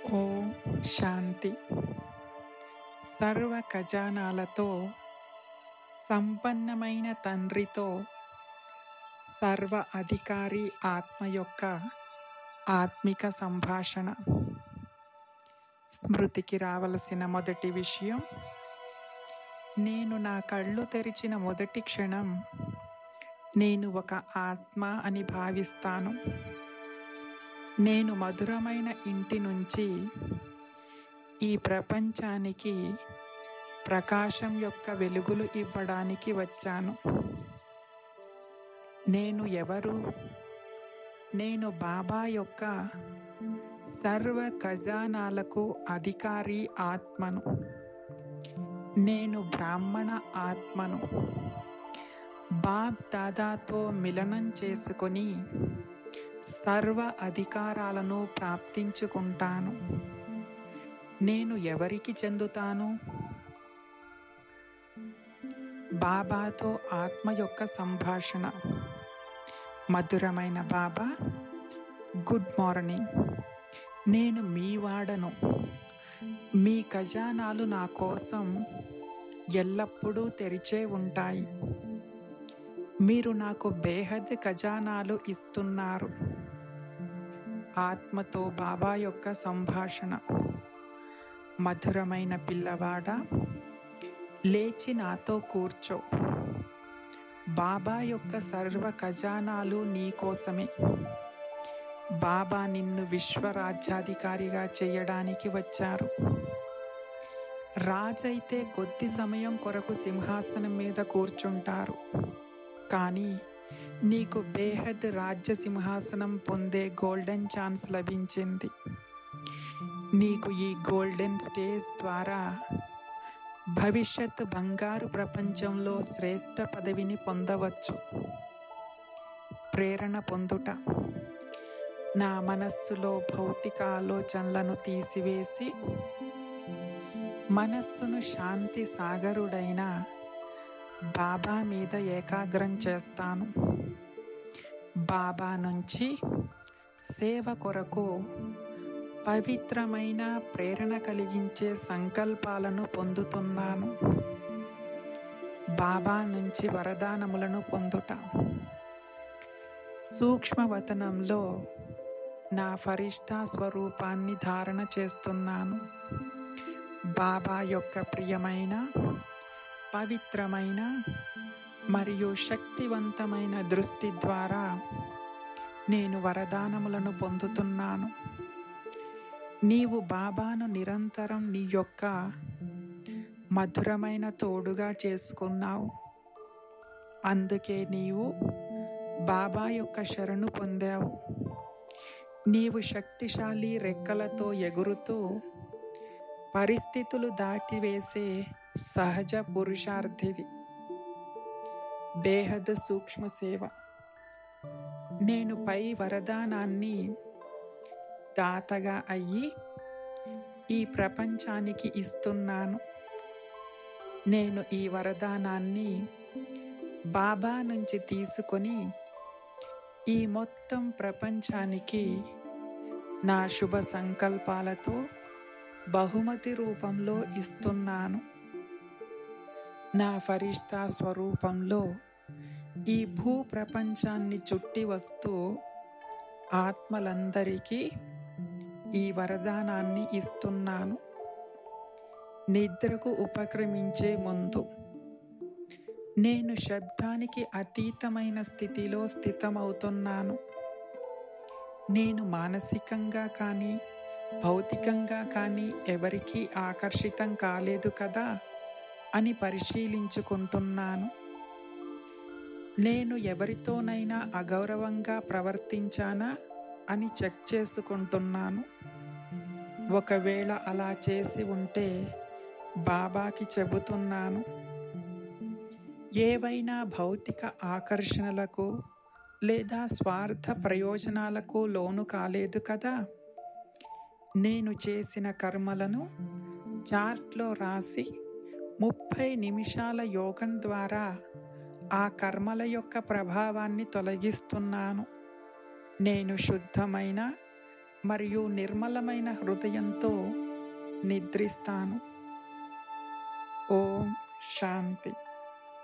ఓం శాంతి సర్వ ఖజానాలతో సంపన్నమైన తండ్రితో సర్వ అధికారి ఆత్మ యొక్క ఆత్మిక సంభాషణ స్మృతికి రావలసిన మొదటి విషయం నేను నా కళ్ళు తెరిచిన మొదటి క్షణం నేను ఒక ఆత్మ అని భావిస్తాను నేను మధురమైన ఇంటి నుంచి ఈ ప్రపంచానికి ప్రకాశం యొక్క వెలుగులు ఇవ్వడానికి వచ్చాను నేను ఎవరు నేను బాబా యొక్క సర్వ ఖజానాలకు అధికారి ఆత్మను నేను బ్రాహ్మణ ఆత్మను బాబ్ దాదాతో మిలనం చేసుకొని సర్వ అధికారాలను ప్రాప్తించుకుంటాను నేను ఎవరికి చెందుతాను బాబాతో ఆత్మ యొక్క సంభాషణ మధురమైన బాబా గుడ్ మార్నింగ్ నేను మీ వాడను మీ ఖజానాలు నా కోసం ఎల్లప్పుడూ తెరిచే ఉంటాయి మీరు నాకు బేహద్ ఖజానాలు ఇస్తున్నారు ఆత్మతో బాబా యొక్క సంభాషణ మధురమైన పిల్లవాడ లేచి నాతో కూర్చో బాబా యొక్క సర్వ ఖజానాలు నీకోసమే బాబా నిన్ను విశ్వరాజ్యాధికారిగా చేయడానికి వచ్చారు రాజైతే కొద్ది సమయం కొరకు సింహాసనం మీద కూర్చుంటారు కానీ నీకు బేహద్ రాజ్య సింహాసనం పొందే గోల్డెన్ ఛాన్స్ లభించింది నీకు ఈ గోల్డెన్ స్టేజ్ ద్వారా భవిష్యత్ బంగారు ప్రపంచంలో శ్రేష్ట పదవిని పొందవచ్చు ప్రేరణ పొందుట నా మనస్సులో భౌతిక ఆలోచనలను తీసివేసి మనస్సును శాంతి సాగరుడైన బాబా మీద ఏకాగ్రం చేస్తాను బాబా నుంచి సేవ కొరకు పవిత్రమైన ప్రేరణ కలిగించే సంకల్పాలను పొందుతున్నాను బాబా నుంచి వరదానములను పొందుట సూక్ష్మవతనంలో నా ఫరిష్తా స్వరూపాన్ని ధారణ చేస్తున్నాను బాబా యొక్క ప్రియమైన పవిత్రమైన మరియు శక్తివంతమైన దృష్టి ద్వారా నేను వరదానములను పొందుతున్నాను నీవు బాబాను నిరంతరం నీ యొక్క మధురమైన తోడుగా చేసుకున్నావు అందుకే నీవు బాబా యొక్క శరణు పొందావు నీవు శక్తిశాలి రెక్కలతో ఎగురుతూ పరిస్థితులు దాటివేసే సహజ పురుషార్థివి బేహద్ సూక్ష్మ సేవ నేను పై వరదానాన్ని దాతగా అయ్యి ఈ ప్రపంచానికి ఇస్తున్నాను నేను ఈ వరదానాన్ని బాబా నుంచి తీసుకొని ఈ మొత్తం ప్రపంచానికి నా శుభ సంకల్పాలతో బహుమతి రూపంలో ఇస్తున్నాను నా ఫరిష్తా స్వరూపంలో ఈ భూ ప్రపంచాన్ని చుట్టి వస్తూ ఆత్మలందరికీ ఈ వరదానాన్ని ఇస్తున్నాను నిద్రకు ఉపక్రమించే ముందు నేను శబ్దానికి అతీతమైన స్థితిలో స్థితమవుతున్నాను నేను మానసికంగా కానీ భౌతికంగా కానీ ఎవరికీ ఆకర్షితం కాలేదు కదా అని పరిశీలించుకుంటున్నాను నేను ఎవరితోనైనా అగౌరవంగా ప్రవర్తించానా అని చెక్ చేసుకుంటున్నాను ఒకవేళ అలా చేసి ఉంటే బాబాకి చెబుతున్నాను ఏవైనా భౌతిక ఆకర్షణలకు లేదా స్వార్థ ప్రయోజనాలకు లోను కాలేదు కదా నేను చేసిన కర్మలను చార్ట్లో రాసి ముప్పై నిమిషాల యోగం ద్వారా ఆ కర్మల యొక్క ప్రభావాన్ని తొలగిస్తున్నాను నేను శుద్ధమైన మరియు నిర్మలమైన హృదయంతో నిద్రిస్తాను ఓం శాంతి